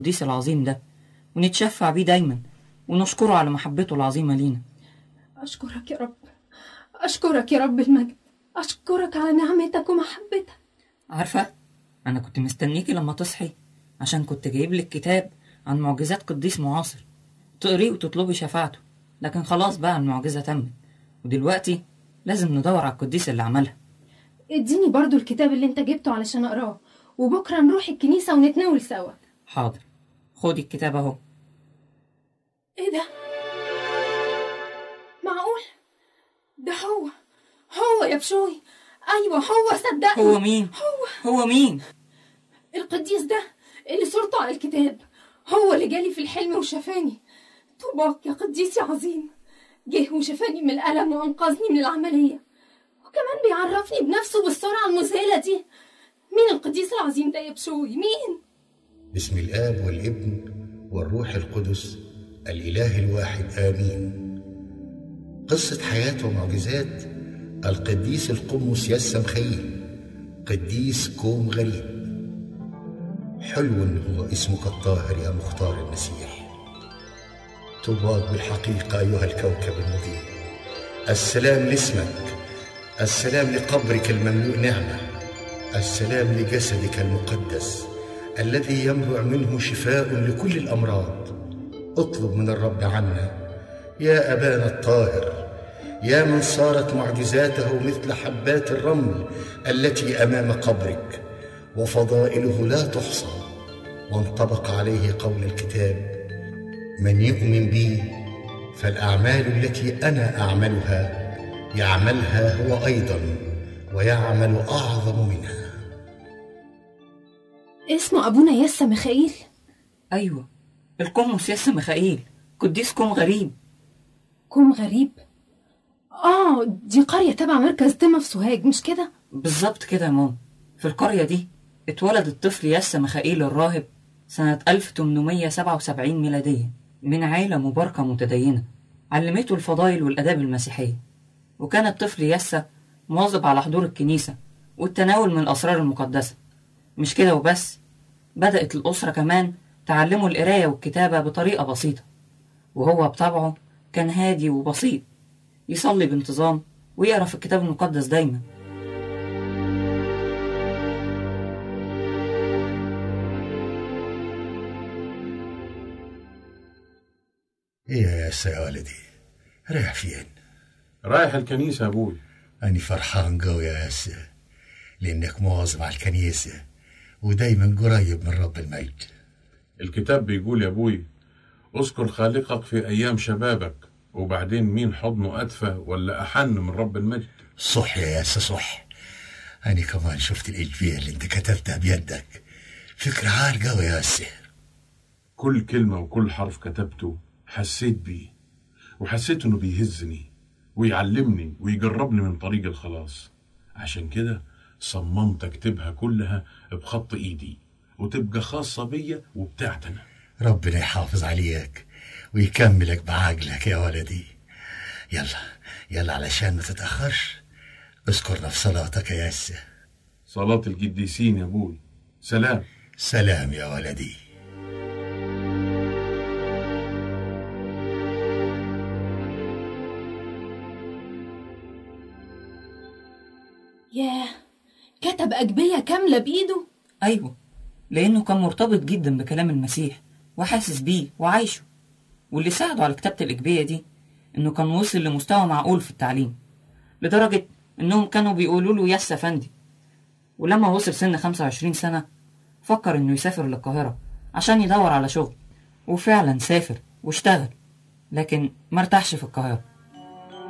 القديس العظيم ده ونتشفع بيه دايما ونشكره على محبته العظيمة لينا أشكرك يا رب أشكرك يا رب المجد أشكرك على نعمتك ومحبتك عارفة أنا كنت مستنيكي لما تصحي عشان كنت جايب لك كتاب عن معجزات قديس معاصر تقريه وتطلبي شفاعته لكن خلاص بقى المعجزة تمت ودلوقتي لازم ندور على القديس اللي عملها اديني برضو الكتاب اللي انت جبته علشان اقراه وبكرة نروح الكنيسة ونتناول سوا حاضر خدي الكتاب اهو ايه ده معقول ده هو هو يا بشوي ايوه هو صدقني هو مين هو هو مين القديس ده اللي صورته على الكتاب هو اللي جالي في الحلم وشفاني طوباك يا قديس يا عظيم جه وشفاني من الألم وأنقذني من العملية وكمان بيعرفني بنفسه بالسرعة المذهلة دي مين القديس العظيم ده يا بشوي مين باسم الآب والابن والروح القدس الإله الواحد آمين قصة حياة ومعجزات القديس القمص يسا مخيل قديس كوم غريب حلو هو اسمك الطاهر يا مختار المسيح طوباك بالحقيقة أيها الكوكب المضيء السلام لاسمك السلام لقبرك المملوء نعمة السلام لجسدك المقدس الذي ينبع منه شفاء لكل الأمراض اطلب من الرب عنا يا أبانا الطاهر يا من صارت معجزاته مثل حبات الرمل التي أمام قبرك وفضائله لا تحصى وانطبق عليه قول الكتاب من يؤمن بي فالاعمال التي انا اعملها يعملها هو ايضا ويعمل اعظم منها اسمه أبونا يسا ميخائيل أيوة القمص يسا ميخائيل قديس كوم غريب كوم غريب آه دي قرية تبع مركز تمة في سوهاج مش كده؟ بالظبط كده يا ماما في القرية دي اتولد الطفل يسا ميخائيل الراهب سنة 1877 ميلادية من عائلة مباركة متدينة علمته الفضائل والآداب المسيحية وكان الطفل يسا مواظب على حضور الكنيسة والتناول من الأسرار المقدسة مش كده وبس بدأت الأسرة كمان تعلمه القراية والكتابة بطريقة بسيطة وهو بطبعه كان هادي وبسيط يصلي بانتظام ويقرأ في الكتاب المقدس دايما ايه يا ياسا يا ولدي رايح فين رايح الكنيسة يا أبوي أنا فرحان قوي يا ياسا لأنك مواظب على الكنيسة ودايما قريب من رب المجد الكتاب بيقول يا أبوي اذكر خالقك في أيام شبابك وبعدين مين حضنه أدفى ولا أحن من رب المجد صح يا ياسا صح أنا كمان شفت الإجبية اللي أنت كتبتها بيدك فكرة عال قوي يا ياسا كل كلمة وكل حرف كتبته حسيت بيه وحسيت إنه بيهزني ويعلمني ويجربني من طريق الخلاص عشان كده صممت أكتبها كلها بخط إيدي وتبقى خاصة بيا وبتاعتنا ربنا يحافظ عليك ويكملك بعقلك يا ولدي يلا يلا علشان ما تتأخرش اذكرنا في صلاتك يا ياسا صلاة القديسين يا أبوي سلام سلام يا ولدي ياه كتب أجبية كاملة بإيده أيوة لأنه كان مرتبط جدا بكلام المسيح وحاسس بيه وعايشه واللي ساعده على كتابة الإجبية دي إنه كان وصل لمستوى معقول في التعليم لدرجة إنهم كانوا بيقولوا له يس أفندي ولما وصل سن 25 سنة فكر إنه يسافر للقاهرة عشان يدور على شغل وفعلا سافر واشتغل لكن مرتاحش في القاهرة